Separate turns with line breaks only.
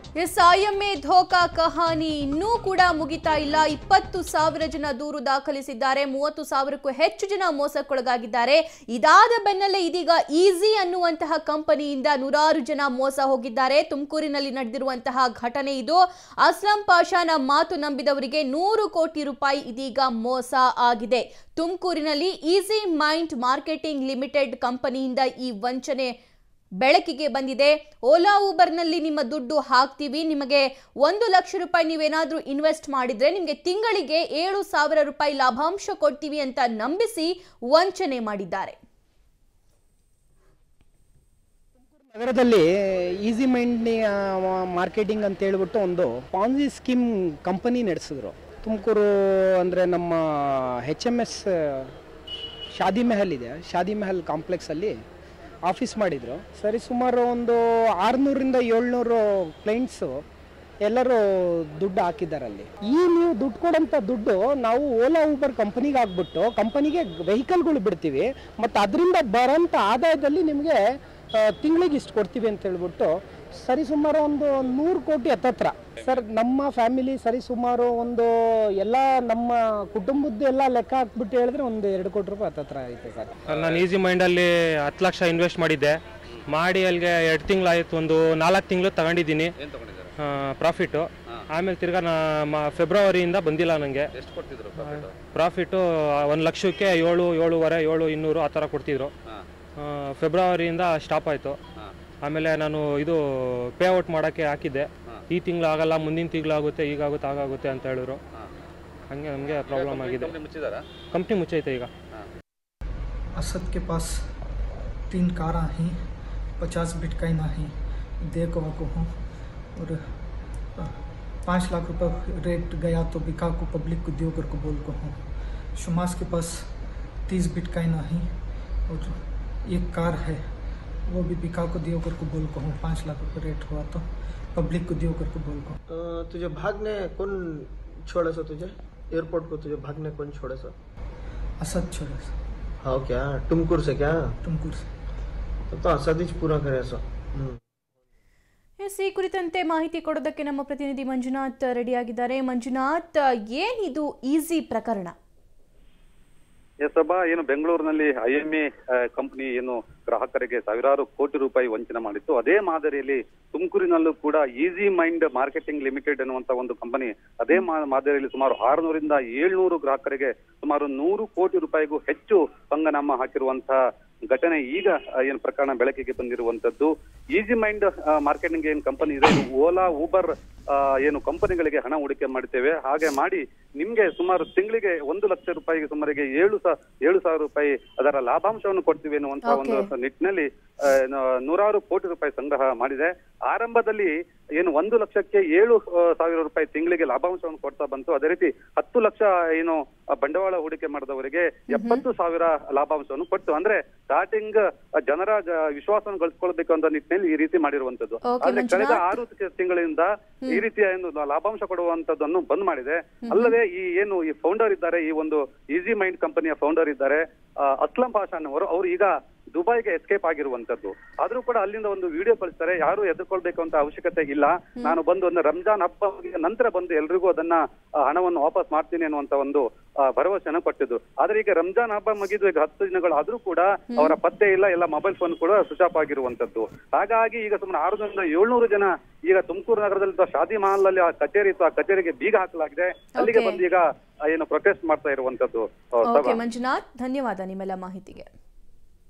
S IMA ಧೋಕಾ ಕಹಾನಿ ಇನ್ನೂ ಕೂಡ ಮುಗಿತಾ ಇಲ್ಲ ಇಪ್ಪತ್ತು ಸಾವಿರ ಜನ ದೂರು ದಾಖಲಿಸಿದ್ದಾರೆ ಮೂವತ್ತು ಸಾವಿರಕ್ಕೂ ಹೆಚ್ಚು ಜನ ಮೋಸಕ್ಕೊಳಗಾಗಿದ್ದಾರೆ ಇದಾದ ಬೆನ್ನಲ್ಲೇ ಇದೀಗ ಈಸಿ ಅನ್ನುವಂತಹ ಕಂಪನಿಯಿಂದ ನೂರಾರು ಜನ ಮೋಸ ಹೋಗಿದ್ದಾರೆ ತುಮಕೂರಿನಲ್ಲಿ ನಡೆದಿರುವಂತಹ ಘಟನೆ ಇದು ಅಸ್ಲಂ ಪಾಷಾನ ಮಾತು ನಂಬಿದವರಿಗೆ ನೂರು ಕೋಟಿ ರೂಪಾಯಿ ಇದೀಗ ಮೋಸ ಆಗಿದೆ ತುಮಕೂರಿನಲ್ಲಿ ಈಸಿ ಮೈಂಡ್ ಮಾರ್ಕೆಟಿಂಗ್ ಲಿಮಿಟೆಡ್ ಕಂಪನಿಯಿಂದ ಈ ವಂಚನೆ ಬೆಳಕಿಗೆ ಬಂದಿದೆ ಓಲಾ ಊಬರ್ನಲ್ಲಿ ನಿಮ್ಮ ದುಡ್ಡು ಹಾಕ್ತೀವಿ ನಿಮಗೆ ಒಂದು ಲಕ್ಷ ರೂಪಾಯಿ ನೀವೇನಾದ್ರೂ ಇನ್ವೆಸ್ಟ್ ಮಾಡಿದ್ರೆ ನಿಮಗೆ ತಿಂಗಳಿಗೆ ಏಳು ಸಾವಿರ ರೂಪಾಯಿ ಲಾಭಾಂಶ ಕೊಡ್ತೀವಿ ಅಂತ ನಂಬಿಸಿ ವಂಚನೆ ಮಾಡಿದ್ದಾರೆ
ನಗರದಲ್ಲಿ ಈಸಿ ಮೈಂಡ್ ಮಾರ್ಕೆಟಿಂಗ್ ಅಂತ ಹೇಳ್ಬಿಟ್ಟು ಒಂದು ಪಾನ್ಜಿ ಸ್ಕೀಮ್ ಕಂಪನಿ ನಡೆಸಿದ್ರು ತುಮಕೂರು ಅಂದರೆ ನಮ್ಮ H M S Shaadi Mahal ಇದೆ ಶಾದಿ ಮೆಹಲ್ ಕಾಂಪ್ಲೆಕ್ಸಲ್ಲಿ ಆಫೀಸ್ ಮಾಡಿದರು ಸರಿ ಸುಮಾರು ಒಂದು ಆರುನೂರಿಂದ ಏಳ್ನೂರು ಕ್ಲೈಂಟ್ಸು ಎಲ್ಲರೂ ದುಡ್ಡು ಹಾಕಿದ್ದಾರೆ ಅಲ್ಲಿ ಈ ನೀವು ದುಡ್ಡು ಕೊಡೋಂಥ ದುಡ್ಡು ನಾವು ಓಲಾ ಊಬರ್ ಕಂಪನಿಗೆ ಹಾಕ್ಬಿಟ್ಟು ಕಂಪನಿಗೆ ವೆಹಿಕಲ್ಗಳು ಬಿಡ್ತೀವಿ ಮತ್ತು ಅದರಿಂದ ಬರೋಂಥ ಆದಾಯದಲ್ಲಿ ನಿಮಗೆ ತಿಂಗಳಿಗೆ ಇಷ್ಟು ಕೊಡ್ತೀವಿ ಅಂತ ಹೇಳ್ಬಿಟ್ಟು ಸರಿ ಸುಮಾರು ಒಂದು ನೂರು ಕೋಟಿ ಹತ್ತತ್ರ ಸರ್ ನಮ್ಮ ಫ್ಯಾಮಿಲಿ ಸರಿ ಸುಮಾರು ಒಂದು ಎಲ್ಲ ನಮ್ಮ ಕುಟುಂಬದ್ದು ಎಲ್ಲ ಲೆಕ್ಕ ಹಾಕ್ಬಿಟ್ಟು ಹೇಳಿದ್ರೆ ಒಂದು ಎರಡು ಕೋಟಿ ರೂಪಾಯಿ ಹತ್ತತ್ರ ಐತೆ ಸರ್
ನಾನು ಈಸಿ ಮೈಂಡಲ್ಲಿ ಹತ್ತು ಲಕ್ಷ ಇನ್ವೆಸ್ಟ್ ಮಾಡಿದ್ದೆ ಮಾಡಿ ಅಲ್ಲಿಗೆ ಎರಡು ತಿಂಗಳಾಯಿತು ಒಂದು ನಾಲ್ಕು ತಿಂಗಳು ತಗೊಂಡಿದ್ದೀನಿ ಪ್ರಾಫಿಟ್ಟು ಆಮೇಲೆ ತಿರ್ಗಾ ನಾ ಮ- ಫೆಬ್ರವರಿಯಿಂದ ಬಂದಿಲ್ಲ ನನಗೆ
ಎಷ್ಟು ಕೊಡ್ತಿದ್ರು
ಪ್ರಾಫಿಟ್ಟು ಒಂದು ಲಕ್ಷಕ್ಕೆ ಏಳು ಏಳುವರೆ ಏಳು ಇನ್ನೂರು ಆ ಥರ ಕೊಡ್ತಿದ್ರು ಆ, ಫೆಬ್ರವರಿಯಿಂದ ಸ್ಟಾಪ್ ಆಯಿತು ಆಮೇಲೆ ನಾನು ಇದು ಪೇ ಔಟ್ ಮಾಡೋಕ್ಕೆ ಹಾಕಿದ್ದೆ ಈ ತಿಂಗಳು ಆಗಲ್ಲ ಮುಂದಿನ ತಿಂಗಳು ಆಗುತ್ತೆ ಈಗಾಗುತ್ತೆ ಆಗಾಗುತ್ತೆ ಅಂತ ಹೇಳಿದ್ರು ಹಂಗೆ ನಮಗೆ ಪ್ರಾಬ್ಲಮ್ ಆಗಿದೆ
ಮುಚ್ಚಿದಾರಾ
ಕಂಪ್ನಿ ಮುಚ್ಚೈತೆ ಈಗ
असद के पास तीन कारा हैं पचास बिटकाइन हैं दे को को हूँ और पाँच लाख रुपए रेट गया तो बिका को पब्लिक को दियो कर को बोल को हूँ शुमास के पास तीस बिटकाइन हैं और एक कार है वो भी बिका को दियो कर को बोल को हूँ पाँच लाख रुपए रेट हुआ तो पब्लिक को दियो कर को बोल को
अ, तुझे भागने कौन छोड़े सो तुझे एयरपोर्ट को तुझे भागने कौन छोड़े सो
असद छोड़े
हाँ क्या टुमकुर से क्या
तुमकुर से
तो, तो असद ही पूरा करे सो हम्म
ಎಸ್ ಈ ಕುರಿತಂತೆ ಮಾಹಿತಿ ಕೊಡೋದಕ್ಕೆ ನಮ್ಮ ಪ್ರತಿನಿಧಿ ಮಂಜುನಾಥ್ ರೆಡಿಯಾಗಿದ್ದಾರೆ ಮಂಜುನಾಥ್ ಏನಿದು ಈಸಿ ಪ್ರಕರಣ
ಎಸ್ ಸಭಾ ಏನು ಬೆಂಗಳೂರಿನಲ್ಲಿ ಐಎಂಎ ಕಂಪನಿ ಏನು ಗ್ರಾಹಕರಿಗೆ ಸಾವಿರಾರು ಕೋಟಿ ರೂಪಾಯಿ ವಂಚನೆ ಮಾಡಿತ್ತು ಅದೇ ಮಾದರಿಯಲ್ಲಿ ತುಮಕೂರಿನಲ್ಲೂ ಕೂಡ ಈಸಿ ಮೈಂಡ್ ಮಾರ್ಕೆಟಿಂಗ್ ಲಿಮಿಟೆಡ್ ಎನ್ನುವಂತ ಒಂದು ಕಂಪನಿ ಅದೇ ಮಾ- ಮಾದರಿಯಲ್ಲಿ ಸುಮಾರು ಆರುನೂರಿಂದ ಏಳ್ನೂರು ಗ್ರಾಹಕರಿಗೆ ಸುಮಾರು ನೂರು ಕೋಟಿ ರೂಪಾಯಿಗೂ ಹೆಚ್ಚು ಪಂಗನಾಮ ಹಾಕಿರುವಂತಹ ಘಟನೆ ಈಗ ಆ, ಏನು ಪ್ರಕರಣ ಬೆಳಕಿಗೆ ಬಂದಿರುವಂತದ್ದು ಈಸಿ ಮೈಂಡ್ ಮಾರ್ಕೆಟಿಂಗ್ ಏನು ಕಂಪನಿ ಇದೆ ಇದು ಓಲಾ ಊಬರ್ ಆ, ಏನು ಕಂಪನಿಗಳಿಗೆ ಹಣ ಹೂಡಿಕೆ ಮಾಡ್ತೇವೆ ಹಾಗೆ ಮಾಡಿ ನಿಮ್ಗೆ ಸುಮಾರು ತಿಂಗಳಿಗೆ ಒಂದು ಲಕ್ಷ ರೂಪಾಯಿಗೆ ಸುಮಾರಿಗೆ ಏಳು ಸಾ ಏಳು ಸಾವಿರ ರೂಪಾಯಿ ಅದರ ಲಾಭಾಂಶವನ್ನು ಕೊಡ್ತೀವಿ ಎನ್ನುವಂತಹ ಒಂದು ನಿಟ್ಟಿನಲ್ಲಿ ಆ, ನ- ನೂರಾರು ಕೋಟಿ ರೂಪಾಯಿ ಸಂಗ್ರಹ ಮಾಡಿದೆ ಆರಂಭದಲ್ಲಿ ಏನು ಒಂದು ಲಕ್ಷಕ್ಕೆ ಏಳು ಆ, ಸಾವಿರ ರೂಪಾಯಿ ತಿಂಗಳಿಗೆ ಲಾಭಾಂಶವನ್ನು ಕೊಡ್ತಾ ಬಂತು ಅದೇ ರೀತಿ ಹತ್ತು ಲಕ್ಷ ಏನು ಆ, ಬಂಡವಾಳ ಹೂಡಿಕೆ ಮಾಡಿದವರಿಗೆ ಎಪ್ಪತ್ತು ಸಾವಿರ ಲಾಭಾಂಶವನ್ನು ಕೊಟ್ಟು ಅಂದ್ರೆ ಸ್ಟಾರ್ಟಿಂಗ್ ಜನರ ಜ- ವಿಶ್ವಾಸವನ್ನು ಗಳಿಸ್ಕೊಳ್ಬೇಕು ಅಂತ ನಿಟ್ಟಿನಲ್ಲಿ ಈ ರೀತಿ ಮಾಡಿರುವಂತದ್ದು
Okay,
ಆದ್ರೆ ಕಳೆದ
ಮಂಜುನಾಥ್.
ಆರು ತಿ- ತಿಂಗಳಿಂದ ಈ ರೀತಿಯ ಏನು ಲಾಭಾಂಶ ಕೊಡುವಂತದ್ದನ್ನು ಬಂದ್ ಮಾಡಿದೆ ಅಲ್ಲದೆ ಈ ಏನು ಈ ಫೌಂಡರ್ ಇದ್ದಾರೆ ಈ ಒಂದು ಈಸಿ ಮೈಂಡ್ ಕಂಪನಿಯ ಫೌಂಡರ್ ಇದ್ದಾರೆ ಆ, ಅಸ್ಲಂ ಪಾಷಾನ್ ಅವರು ಅವರು ಈಗ ದುಬೈಗೆ ಎಸ್ಕೇಪ್ ಆಗಿರುವಂತದ್ದು ಆದ್ರೂ ಕೂಡ ಅಲ್ಲಿಂದ ಒಂದು ವಿಡಿಯೋ ಕಳಿಸ್ತಾರೆ ಯಾರು ಎದುರ್ಕೊಳ್ಬೇಕು ಅಂತ ಅವಶ್ಯಕತೆ ಇಲ್ಲ ನಾನು ಬಂದು ಒಂದು ರಂಜಾನ್ ಹಬ್ಬ ಮುಗಿದ ನಂತರ ಬಂದು ಎಲ್ರಿಗೂ ಅದನ್ನ ಆ, ಹಣವನ್ನು ವಾಪಸ್ ಮಾಡ್ತೀನಿ ಅನ್ನುವಂತ ಒಂದು ಆ, ಭರವಸೆಯನ್ನು ಕೊಟ್ಟಿದ್ದು ಆದ್ರೆ ಈಗ ರಂಜಾನ್ ಹಬ್ಬ ಮುಗಿದು ಈಗ ಹತ್ತು ದಿನಗಳು ಆದ್ರೂ ಕೂಡ ಅವರ ಪತ್ತೆ ಇಲ್ಲ ಎಲ್ಲ ಮೊಬೈಲ್ ಫೋನ್ ಕೂಡ ಸ್ವಿಚ್ ಆಫ್ ಆಗಿರುವಂತದ್ದು ಹಾಗಾಗಿ ಈಗ ಸುಮಾರು ಆರುನೂರಿಂದ ಏಳ್ನೂರು ಜನ ಈಗ ತುಮಕೂರು ನಗರದಲ್ಲಿ ಶಾದಿ ಮಹಲ್ ಅಲ್ಲಿ ಆ ಕಚೇರಿ ಇತ್ತು ಆ ಕಚೇರಿಗೆ ಬೀಗ ಹಾಕಲಾಗಿದೆ ಅಲ್ಲಿಗೆ
Okay.
ಬಂದು ಈಗ ಆ, ಏನು ಪ್ರೊಟೆಸ್ಟ್ ಮಾಡ್ತಾ ಇರುವಂತದ್ದು ಆ,
ಓಕೆ
ಸಭಾ
ಮಂಜುನಾಥ್ ಧನ್ಯವಾದ ನಿಮ್ಮೆಲ್ಲ ಮಾಹಿತಿಗೆ